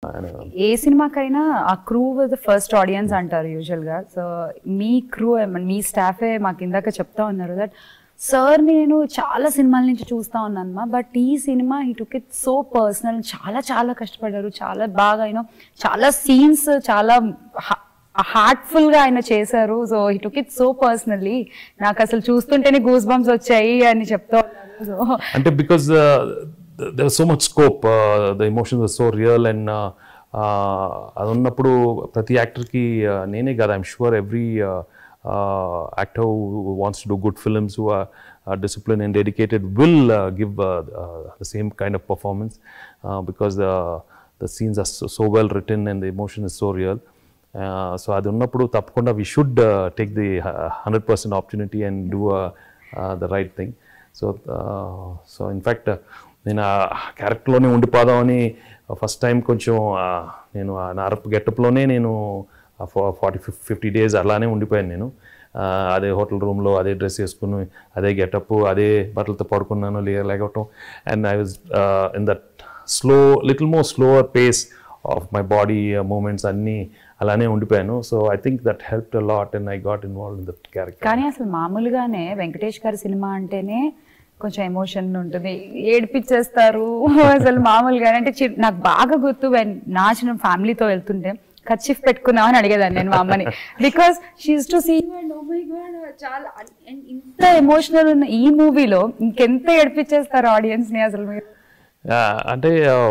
ఏ సినిమాకైనా ఆ crew the first audience అంటారు యూజువల్ గా సో మీ క్రూ మీ స్టాఫే మాకు ఇందాక చెప్తా ఉన్నారు దట్ సార్ నేను చాలా సినిమాల నుంచి చూస్తా ఉన్నాను బట్ ఈ సినిమా ఈ టుక్ ఇట్ సో పర్సనల్ చాలా చాలా కష్టపడ్డారు చాలా బాగా యూనో చాలా సీన్స్ చాలా హార్ట్ఫుల్ గా ఆయన చేశారు సో ఈ టుక్ ఇట్ సో పర్సనల్లీ నాకు అసలు చూస్తుంటేనే గూస్ బంప్స్ వచ్చాయి అని చెప్తా ఉన్నారు సో అంటే because there so much scope the emotions are so real and అది ఉన్నప్పుడు ప్రతి యాక్టర్కి నేనే కాదు I'm sure every actor wants to do good films who are discipline and dedicated will give the same kind of performance because the scenes are so well written and the emotion is so real so అది ఉన్నప్పుడు తప్పకుండా we should take the hundred percent opportunity and do the right thing so so in fact నేను ఆ క్యారెక్టర్లోనే ఉండిపోదామని first time కొంచెం uh, నేను ఆ నారప్ గెటప్లోనే నేను ఫార్టీ ఫిఫ్టీ డేస్ అలానే ఉండిపోయాను నేను Uh, అదే హోటల్ రూమ్లో అదే డ్రెస్ వేసుకుని అదే గెటప్ అదే బట్టలతో పడుకున్నాను లే లేకపోవటం and I was in that slow little more slower pace of my body movements అన్నీ అలానే ఉండిపోయాను so I think that help lot and I got involve in that character కానీ అసలు మామూలుగానే వెంకటేష్ గారి సినిమా అంటేనే కొంచెం ఎమోషన్ ఉంటుంది ఏడిపించేస్తారు అసలు మామూలుగానే అంటే చి- నాకు బాగా గుర్తు when నా చిన్న ఫ్యామిలీతో వెళ్తుంటే కచ్చిఫ్ పెట్టుకున్నావు అని అడిగేదాన్ని నేను మా అమ్మని బికాస్ షీస్ టు సీ చాలా and ఇంత ఎమోషనల్ ఉన్న ఈ మూవీలో ఇంకెంత ఏడిపించేస్తారు ఆడియన్స్ ని అసలు మీరు అంటే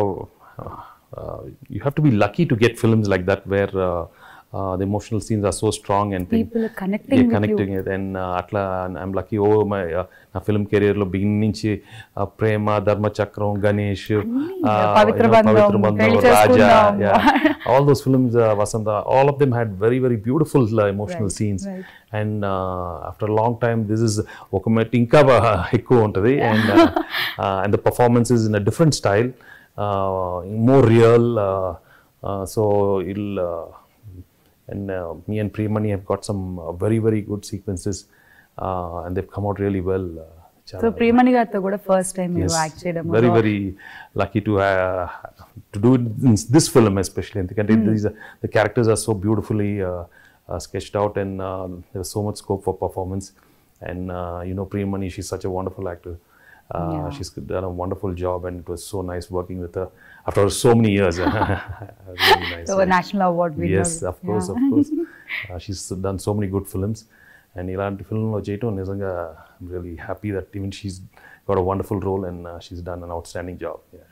you have to be lucky to get films like that where the emotional scenes are so strong and People are connecting with you. Connecting and అట్లా ఐఎమ్ లక్కీ ఓ మై నా ఫిల్మ్ కెరియర్లో begin నుంచి uh, Prema Dharmachakram Ganesh uh, Pavitra you know, Bandham, Pavitra Bandham Pelli రాజా Chesukundam. All those films Vasantha all of them had very very beautiful emotional Right, scenes right. And after long time this is ఒక మెట్ ఇంకా బా- ఎక్కువ ఉంటుంది and and the performance is in a different style more real so ఇల్ and uh, me and Premani have got some uh, very very good sequences uh, and they've come out really well. Uh, so చాలా- ప్రియమణి గారితో కూడా first time మీరు Yes, act చేయడం very very lucky to uh, to do it in this film especially ఎందుకంటే these are, the characters are so beautifully uh, uh, sketched out and uh, there's so much scope for performance and uh, you know Premani she's such a wonderful actor uh, Yeah. she's done a wonderful job and it was so nice working with her after so many years really nice so yeah. National award yes of course of course uh, she's done so many good films and ఇలాంటి ఫిల్మ్లో చేయటం నిజంగా I'm really happy that even she's got a wonderful role and uh, she's done an outstanding job yeah.